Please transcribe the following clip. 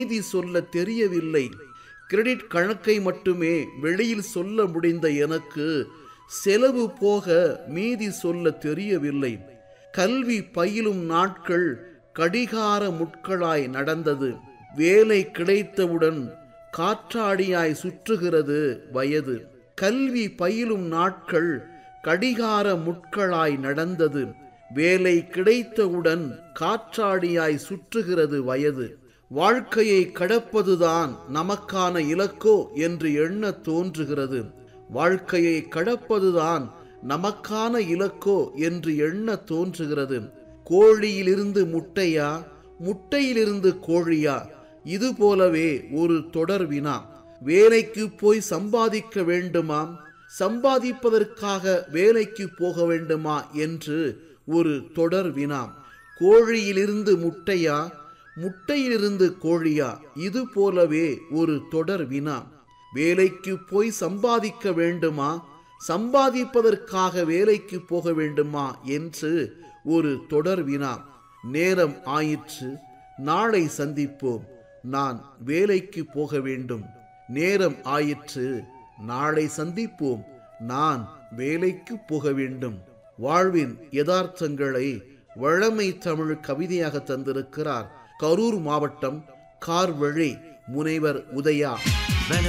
நீதி சொல்ல தெரியவில்லை கிரெடிட் கணக்கை மட்டுமே வெளியில் சொல்ல முடிந்த எனக்கு செலவு போக மீதி சொல்ல தெரியவில்லை கல்வி பயிலும் நாட்கள் கடிகார முட்களாய் நடந்தது வேலை கிடைத்தவுடன் காற்றாடியாய் சுற்றுகிறது வயது கல்வி பயிலும் நாட்கள் கடிகார முட்களாய் நடந்தது வேலை கிடைத்தவுடன் காற்றாடியாய் சுற்றுகிறது வயது வாழ்க்கையை கடப்பதுதான் நமக்கான இலக்கோ என்று எண்ண தோன்றுகிறது வாழ்க்கையை கடப்பதுதான் நமக்கான இலக்கோ என்று எண்ண தோன்றுகிறது கோழியிலிருந்து முட்டையா முட்டையிலிருந்து கோழியா இது போலவே ஒரு தொடர் வினா வேலைக்கு போய் சம்பாதிக்க வேண்டுமா சம்பாதிப்பதற்காக வேலைக்கு போக வேண்டுமா என்று ஒரு தொடர் வினா கோழியிலிருந்து முட்டையா முட்டையிலிருந்து கோழியா இது போலவே ஒரு தொடர் வினா வேலைக்கு போய் சம்பாதிக்க வேண்டுமா சம்பாதிப்பதற்காக வேலைக்கு போக வேண்டுமா என்று ஒரு தொடர் வினா நேரம் ஆயிற்று நாளை சந்திப்போம் நான் வேலைக்கு போக வேண்டும் நேரம் ஆயிற்று நாளை சந்திப்போம் நான் வேலைக்கு போக வேண்டும் வாழ்வின் யதார்த்தங்களை வழமை தமிழ் கவிதையாக தந்திருக்கிறார் கரூர் மாவட்டம் கார்வழி முனைவர் உதயா